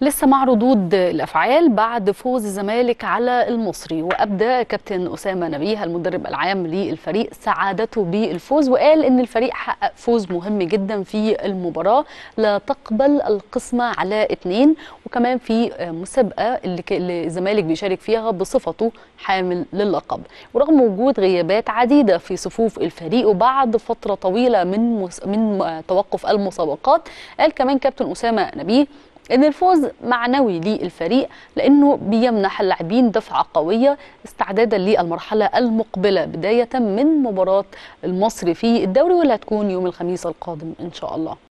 لسه مع ردود الافعال بعد فوز الزمالك على المصري وابدى كابتن اسامه نبيه المدرب العام للفريق سعادته بالفوز وقال ان الفريق حقق فوز مهم جدا في المباراه لا تقبل القسمه على اثنين وكمان في مسابقه اللي ك- اللي الزمالك بيشارك فيها بصفته حامل للقب ورغم وجود غيابات عديده في صفوف الفريق وبعد فتره طويله من مس- من توقف المسابقات قال كمان كابتن اسامه نبيه ان الفوز معنوي للفريق لانه بيمنح اللاعبين دفعه قويه استعدادا للمرحله المقبله بدايه من مباراه المصري في الدوري واللي هتكون يوم الخميس القادم ان شاء الله